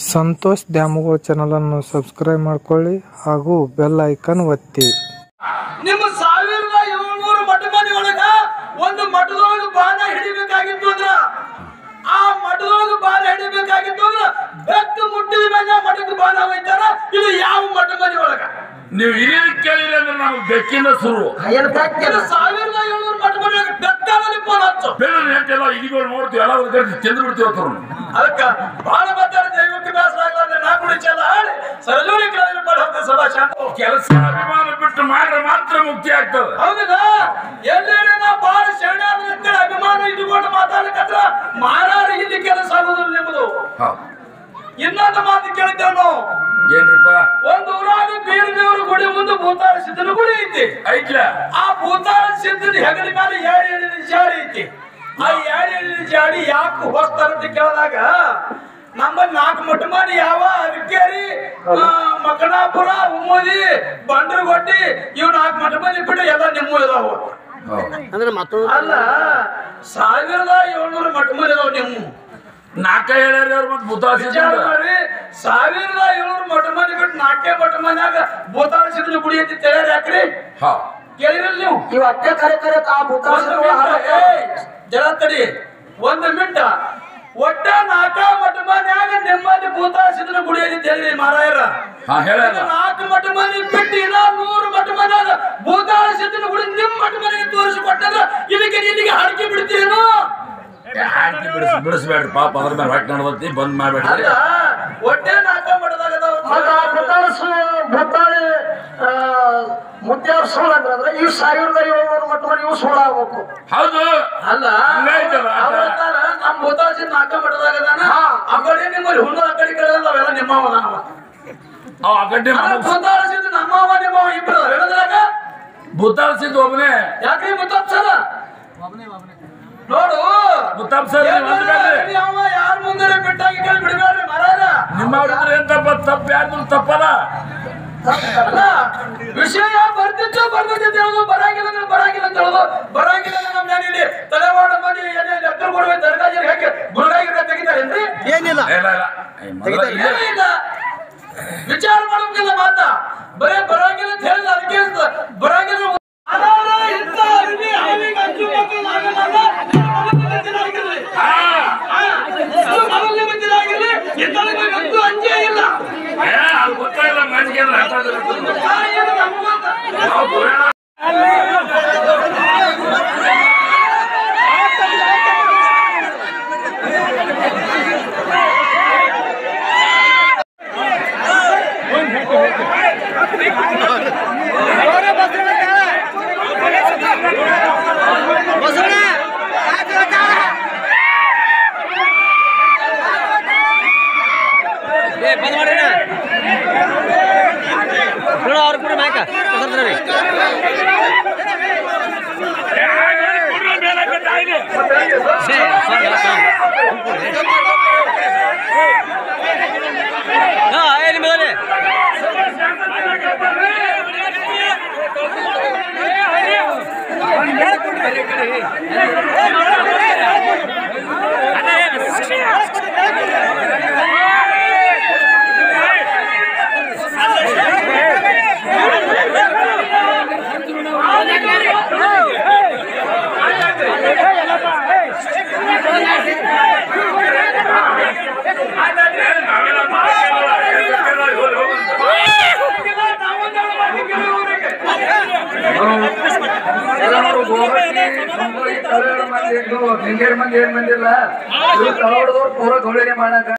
ಸಂತೋಷ್ ದ್ಯಾಮವ್ವ ಚಾನಲನ್ನು ಸಬ್ಸ್ಕ್ರೈಬ್ ಮಾಡ್ಕೊಳ್ಳಿ ಹಾಗೂ ಬೆಲ್ ಐಕನ್ ಒತ್ತಿ ನಿಮ್ಮ ಸಾವಿರದ ಏಳ್ನೂರು ಮಠ ಮನೆ ಒಳಗ ಒಂದು ಮಠದೊಳಗ ಬಾಣ ಹಿಡಿಬೇಕಾಗಿತ್ತು ಅಂದ್ರ ಆ ಮಠದೊಳಗ ಬಾಣ ಹಿಡಿಬೇಕಾಗಿತ್ತು ಅಂದ್ರ ಬೆಕ್ಕ ಮುಟ್ಟಿದ ಮೇಲೆ ಮಠಕ್ಕೆ ಬಾಣ ಹೋಯ್ತಾರ ಇದು ಯಾವ ಮಠ ಮನೆ ಒಳಗ ನೀವು ಹಿರಿಯರು ಕೇಳಿಲ್ಲ ಅಂದ್ರೆ ನಮ್ಗೆ ಬೆಕ್ಕಿನ ಸುರು ಇದು ಸಾವಿರದ ಏಳ್ನೂರು ಮಠ ಮನೆ ಒಳಗ ಬೆಕ್ಕಾದಲ್ಲಿ ಫೋನ್ ಹಚ್ಚು ಬೆಲ್ಲ ನೆಟ್ಟೆಲ್ಲ ಇಲಿಗಳು ನೋಡ್ತೀವಿ ಎಲ್ಲ ಕರೆದು ತಿಂದು ಬಿಡ್ತೀವಿ ಅವ್ರು ಅದಕ್ಕ ಬಹಳ ಮಾತಾಡ ದೈವಕ್ಕೆ ಬೇಸರ ಆಗಲ್ಲ ನಾಲ್ಕು ನಿಮಿಷ ಹಾಡಿ ಸರಜೋರಿ ಕೆಳಗೆ ಮಾಡಿ ಹೋಗ್ತದೆ ಸಭಾ ಶಾಂತ ಕೆಲಸ ಅಭಿಮಾನ ಬಿಟ್ಟು ಮಾಡ್ರೆ ಮಾತ್ರ ಮುಕ್ತಿ ಆಗ್ತದೆ ಹೌದಾ ಎಲ್ಲೇನೆ ನಾ ಬಾಳ ಶರಣ ಅಂತೇಳಿ ಅಭಿಮಾನ ಇಟ್ಕೊಂಡು ಮಾತಾಡಕತ್ರ ಮಾರಾರ ಇಲ್ಲಿ ಕೆಲಸ ಆಗೋದಿಲ್ಲ ನಿಮ್ಮದು ಹೌದು ಇನ್ನೊಂದು ಮಾತು ಕೇಳಿದ್ದೇವೆ ನಾವು ಏನ್ರಿಪ್ಪ ಒಂದು ಊರಾಗ ಬೀರ ದೇವರ ಗುಡಿ ಮುಂದೆ ಭೂತಾಳ ಸಿದ್ಧನ ಗುಡಿ ಐತಿ ಐತ್ಲ ಆ ಭೂತಾಳ ಸಿದ್ಧನ ಹೆಗಲ ಮೇಲೆ ಏಳು ಎಳಿನ ಜಾಡಿ ಐತಿ ಆ ಏಳು ಎಳಿನ ಜಾಡಿ ಯಾಕೆ ಹೋಗ್ತಾರಂತ ಕೇಳಿದಾಗ ನಮ್ಮಲ್ಲಿ ನಾಲ್ಕು ಮಠ ಮಾಡಿ ಯಾವ ಅರಕೇರಿ ಆ, ಮಕನಾಪುರ ಉಮ್ಮದಿ ಬಂಡ್ರಗೊಡ್ಡಿ ಇವ್ ನಾಲ್ಕು ಮಠ ಮಂದಿ ಬಿಟ್ಟು ಎಲ್ಲ ನಿಮ್ಮ ಇದಾವ ಹೌದು ಅಲ್ಲ ಸಾವಿರದ ಏಳ್ನೂರು ಮಠ ಮಂದಿ ಇದಾವ ನಿಮ್ಮ ನಾಲ್ಕ ಹೇಳ್ಯಾರ ಅವ್ರು ಮತ್ತೆ ವಿಚಾರ ಬುದ್ಧಾಸಿದ್ದ ಮಾಡ್ರಿ ಸಾವಿರದ ಏಳ್ನೂರು ಮಠ ಮಂದಿ ಬಿಟ್ಟು ನಾಲ್ಕೇ ಮಠ ಮಂದಿಯಾಗ ಭೂತಾಳ ಸಿದ್ಧನ ಗುಡಿ ಐತಿ ತಿಳಿಯಾರ ಯಾಕ್ರಿ ಹೌದು ಕೇಳಿರಲ್ಲ ನೀವು ಇವ್ ಅಟ್ಟೆ ಕರೆ ಕರೆ ಆ ಭೂತಾಳ ಒಂದು ಸಿದ್ಧಗಳು ಮಿಂಟ, ಹಾಡಾಕ- ಏಯ್, ಜರ ತಡಿ ಒಂದು ಮಿಂಟ ಒಟ್ಟ ನಾಲ್ಕ ಮಠ ಮಂದಿಯಾಗ ನಿಮ್ಮಲ್ಲಿ ಭೂತಾಳ ಸಿದ್ಧನ ಗುಡಿ ಐತಿ ತಿಳಿರಿ ಮಾರಾಯರ ಹಾ ಹೇಳ್ಯಾರ ಇದು ನಾಲ್ಕು ಮಠ ಮಂದಿ ಬಿಟ್ಟು ಇನ್ನ ನೂರು ಮಠ ಮಂದಿಯಾಗ ಭೂತಾಳ ಸಿದ್ಧನ ಗುಡಿ ನಿಮ್ಮ ಮಠ ಮಂದಿಗೆ ತೋರಿಸಿಕೊಟ್ಟಂದ್ರ ಇದಕ್ಕೆ ಇಲ್ಲಿಗೆ ಹಾಡಿಕೆ ಬಿಡ್ತೀರೇನು ಹಾಕಿ ಬಿಡಿಸ್ ಬಿಡಿಸ್ಬೇಡ್ರಿ ಪಾಪ ಅದ್ರ ಮೇಲೆ ಹೊಟ್ಟೆ ನಡ್ದತಿ ಬಂದ್ ಮಾಡ್ಬೇಡ್ರಿ ಅಲ್ಲ ಒಟ್ಟೆ ನಾಲ್ಕ ಮಠದಾಗ ಮತ್ತ ಆ ಭೂತಾಳ ಸು- ಭೂತಾಳಿ ಆ, ಮುತ್ಯಾರ ಸುಳ್ಳು ಅಂದ್ರೆ ಇವ್ ಸಾವಿರದ ಏಳ್ನೂರು ಮಟ್ಟ ಮಾಡಿ ಇವ್ ಸುಳ್ಳು ಆಗ್ಬೇಕು ಹೌದು ಅಲ್ಲ ಹಂಗಾಯ್ತಲ್ಲ ಆಟ. ಅವ್ರ ಅಂತಾರ, ನಮ್ ಭೂತಾಳಸಿ ನಾಲ್ಕ ಮಠದಾಗ ಅದಾನ ಹಾ. ಆ ಕಡೆ ನಿಮ್ಮಲ್ಲಿ ಹುಣ್ಣು ಆ ಕಡೆ ಕಡೆ ಅವೆಲ್ಲ ನಿಮ್ಮವ ಅದಾನವ ಅವ್ ಆ ಗಡ್ಡೆ ಅಲ್ಲ, ಭೂತಾಳಸಿದ್ದು ನಮ್ಮವ ನಿಮ್ಮವ ಇಬ್ರು ಹೇಳಿದ್ರಾಗ ಬುದ್ಧಾಸಿದ್ ಒಬ್ಬನೇ ಯಾಕ್ರಿ ಮುತ್ತಪ್ಸರ ನೋಡು ಮುತ್ತಪ್ಪ ಸರ್ ಒಂದು ಬೇಡ್ರಿ ಯಾವ ಯಾರ ಮುಂದೆ ಬಿಟ್ಟಾಗಿ ಕೇಳಿ ಬಿಡಬೇಡ್ರಿ ಮರಾರ ನಿಮ್ಮ ಅವ್ರಿದ್ರೆ ಏನ್ ತಪ್ಪ ತಪ್ಪ ಯಾರ್ದು ತಪ್ಪಲ್ಲ ಅಲ್ಲ ವಿಷಯ ಬರ್ತಿತ್ತು ಬರ್ತಿತ್ತು ಹೇಳೋದು ಬರಂಗಿಲ್ಲ ಅಂದ್ರೆ ಬರಂಗಿಲ್ಲ ಅಂತ ಹೇಳೋದು ಬರಂಗಿಲ್ಲ ಅಂದ್ರೆ ನಮ್ಮ ಮನೆಯಲ್ಲಿ ತಲೆವಾಡ ಮಂದಿ ಏನೇ ಲೆಕ್ಕ ಕೊಡುವ ದರ್ಗಾಜಿ ಹಾಕಿ ಗುರುಗಾಗಿರ ತೆಗಿತಾರೇನ್ರಿ ಇಲ್ಲ ಇಲ್ಲ ಏ, ಮೊದಲ ಇಲ್ಲೇ- ಏನೂ ಇಲ್ಲ ವಿಚಾರ ಮಾಡೋದಿಲ್ಲ ಮಾತ ಬರೇ ಬರಂಗಿಲ್ಲ ಅಂತ ಹೇಳಿದ್ರೆ ಅದಕ್ಕೆ ಅಂತ ಬರಂಗಿಲ್ಲ ಅನಾರ ಇಂಥ ಅರಿವಿ ಹಾವಿಗೆ ಅಂಜು ಮಕ್ಕಳು ಆಗಲ್ಲ, ನಮಗೆ ಗೊತ್ತಿರಾಗಿರ್ಲಿ. ಹಾ, ಆ, ಇದು ನಮಗೆ ಗೊತ್ತಿರಾಗಿರ್ಲಿ, ಇತರರಿಗೆ ಅಂತೂ ಅಂಜೇ ಇಲ್ಲ ಏ, ಅದು ಗೊತ್ತಾಗಿಲ್ಲ ಮನ್ಸಿಗೆ ಅಂದ್ರೆ ಅರ್ಥ ಆಗಿರುತ್ತೆ. ಆ, ಏನು ನಮ್ಗೆ ಗೊತ್ತ? ನಾವು ಪುರಾಣ ಅವ್ರ ಕೂಡ ಮ್ಯಾಕ ಕುಂದ್ರಿ ಏ, ಏ, ಕುಡ್ರ ಮೇಲೆ ಕಟ್ಟಾಯ್ಲಿ. ಹಾ ಏನ್ ಮೇಲೆ ನಾವೆಲ್ಲ ಮಾಡ್ತೀವಲ್ಲ, ಹೋಗಿ, ಹೋಗಿ. ಮಂದಿ ಏನ್ ಮಂದಿ ಇಲ್ಲ ಇವ್ರು ತಗೊಳ್ದವ್ರು ಪೂರ ಗೋಳಿಗೆ ಮಾಡಾಕ